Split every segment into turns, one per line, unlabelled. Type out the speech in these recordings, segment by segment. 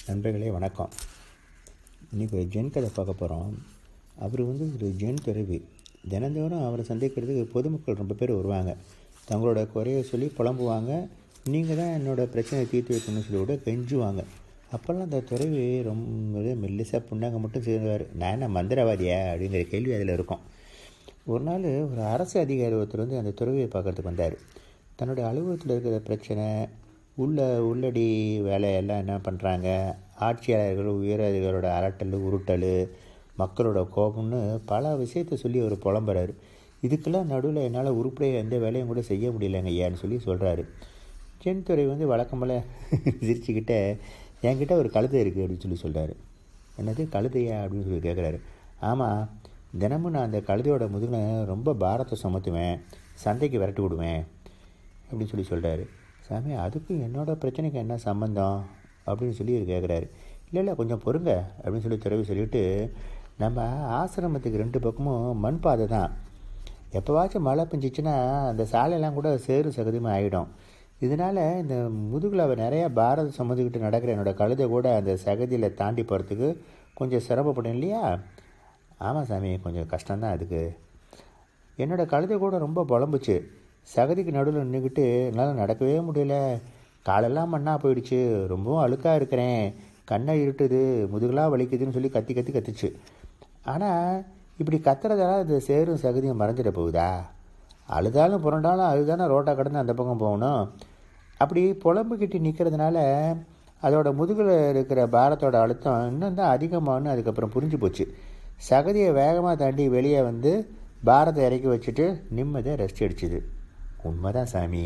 நண்பர்களே வணக்கம் இன்றைக்கி ஒரு ஜென் கதை பார்க்க போகிறோம் அவர் வந்து ஒரு ஜென் துறவி தினந்தோறும் அவரை சந்திக்கிறதுக்கு பொதுமக்கள் ரொம்ப பேர் வருவாங்க தங்களோட குறையை சொல்லி புலம்புவாங்க நீங்கள் தான் என்னோடய பிரச்சனையை தீர்த்து வைக்கணும்னு சொல்லி கூட கெஞ்சுவாங்க அப்போல்லாம் அந்த துறவி ரொம்ப மெல்லிசாக புண்ணாங்க மட்டும் செய்வார் நான் என்ன மந்திரவாதியா அப்படிங்கிற கேள்வி அதில் இருக்கும் ஒரு நாள் ஒரு அரசு அதிகாரி ஒருத்தர் வந்து அந்த துறவியை பார்க்கறதுக்கு வந்தார் தன்னுடைய அலுவலகத்தில் இருக்கிற பிரச்சனை உள்ள உள்ளடி வேலையெல்லாம் என்ன பண்ணுறாங்க ஆட்சியாளர்கள் உயரதிகளோட அரட்டல் உருட்டல் மக்களோட கோபம்னு பல விஷயத்த சொல்லி அவர் புலம்புறாரு இதுக்கெல்லாம் நடுவில் என்னால் உருப்படியாக எந்த வேலையும் கூட செய்ய முடியலைங்க ஐயான்னு சொல்லி சொல்கிறாரு சென்துறை வந்து வழக்கம்போல் சிரிச்சுக்கிட்ட என்கிட்ட ஒரு கழுதை இருக்குது அப்படின்னு சொல்லி சொல்கிறாரு என்னது கழுதையா அப்படின்னு சொல்லி கேட்குறாரு ஆமாம் தினமும் நான் அந்த கழுதையோட முதுகில் ரொம்ப பாரத்தை சுமத்துவேன் சந்தைக்கு விரட்டி விடுவேன் அப்படின்னு சொல்லி சொல்கிறாரு சாமி அதுக்கும் என்னோட பிரச்சனைக்கு என்ன சம்மந்தம் அப்படின்னு சொல்லி இவர் கேட்குறாரு இல்லை இல்லை கொஞ்சம் பொறுங்க அப்படின்னு சொல்லி துறவி சொல்லிவிட்டு நம்ம ஆசிரமத்துக்கு ரெண்டு பக்கமும் மண் பாதை தான் எப்போவாச்சும் மழை பெஞ்சிச்சுன்னா அந்த சாலையெல்லாம் கூட சேறு சகதியமாக ஆகிடும் இதனால் இந்த முதுகில் அவள் நிறையா பாரத சுமந்துக்கிட்டு நடக்கிற என்னோடய கழுதை கூட அந்த சகதியில் தாண்டி போகிறதுக்கு கொஞ்சம் சிரமப்படும் இல்லையா ஆமாம் சாமி கொஞ்சம் கஷ்டம்தான் அதுக்கு என்னோடய கழுதை கூட ரொம்ப புலம்புச்சு சகதிக்கு நடுவில் நின்றுக்கிட்டு என்னால் நடக்கவே முடியல காலெல்லாம் மண்ணாக போயிடுச்சு ரொம்பவும் அழுக்காக இருக்கிறேன் கண்ணை இருட்டுது முதுகெலாம் வலிக்குதுன்னு சொல்லி கத்தி கத்தி கத்துச்சு ஆனால் இப்படி கத்துறதால இந்த சேரும் சகதியும் மறைஞ்சிட போகுதா அழுதாலும் புரண்டாலும் அதுதானே ரோட்டை கடந்து அந்த பக்கம் போகணும் அப்படி புலம்புக்கிட்டு நிற்கிறதுனால அதோட முதுகில் இருக்கிற பாரத்தோட அழுத்தம் இன்னும் தான் அதிகமாகனு அதுக்கப்புறம் புரிஞ்சு போச்சு சகதியை வேகமாக தாண்டி வெளியே வந்து பாரத்தை இறக்கி வச்சுட்டு நிம்மதியாக ரெஸ்ட் அடிச்சுது உண்மைதான் சாமி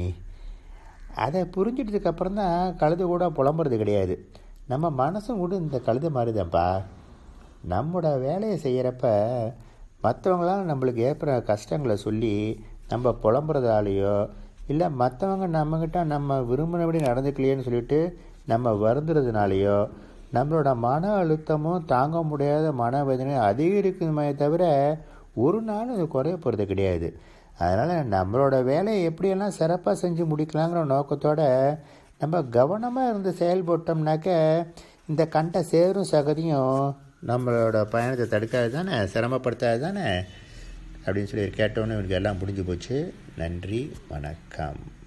அதை புரிஞ்சிட்டதுக்கப்புறம் தான் கழுது கூட புலம்புறது கிடையாது நம்ம மனசும் கூட இந்த கழுத மாதிரிதான்ப்பா நம்மளோட வேலையை செய்கிறப்ப மற்றவங்களாம் நம்மளுக்கு ஏற்படுற கஷ்டங்களை சொல்லி நம்ம புலம்புறதாலேயோ இல்லை மற்றவங்க நம்மக்கிட்ட நம்ம விரும்பினபடி நடந்துக்கலையேன்னு சொல்லிட்டு நம்ம வருந்துறதுனாலையோ நம்மளோட மன அழுத்தமும் தாங்க முடியாத மனவேதனை அதிகரிக்குமே தவிர ஒரு நாள் அது குறைய போகிறது கிடையாது அதனால் நம்மளோட வேலையை எப்படியெல்லாம் சிறப்பாக செஞ்சு முடிக்கலாங்கிற நோக்கத்தோட நம்ம கவனமாக இருந்து செயல்பட்டோம்னாக்க இந்த கண்ட சேரும் சகதியும் நம்மளோட பயணத்தை தடுக்காது தானே சிரமப்படுத்தாது தானே அப்படின்னு சொல்லி கேட்டோன்னே இவனுக்கு எல்லாம் முடிஞ்சு போச்சு நன்றி வணக்கம்